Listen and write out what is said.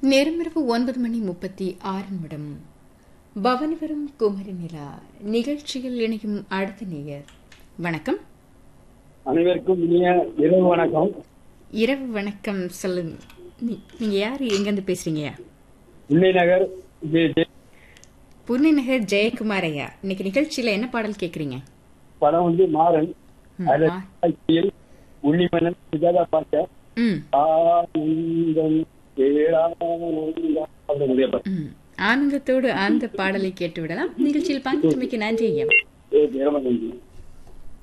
நேரமிரவு ஒன்பது மணி முப்பத்தி ஆறு நிமிடம் பவனி வரும் குமரி நிலா நிகழ்ச்சியில் இணையும் அடுத்த நேயர் வணக்கம் அனைவருக்கும் இனிய இரவு வணக்கம் இரவு வணக்கம் சொல்லுங்க நீ- நீங்க யாரு எங்கேருந்து பேசுறீங்க முல்லை நகர் ஜெ- ஜெ- புன்னை நகர் ஜெயக்குமார் ஐயா இன்னைக்கு நிகழ்ச்சியில என்ன பாடல் கேக்குறீங்க படம் வந்து மாறன் ம், அதுல மா- காட்சியில் உன்னிமன்னன் சுஜாதா பாட்ட ம் ஆனந்தம் பேரானந்தம் அப்படிங்கிற படம். ம் ஆனந்தத்தோடு அந்த பாடலை கேட்டு விடலாம் நிகழ்ச்சியில் பங்கேற்றமைக்கு நன்றி ஐயா ஏ, ரொம்ப நன்றி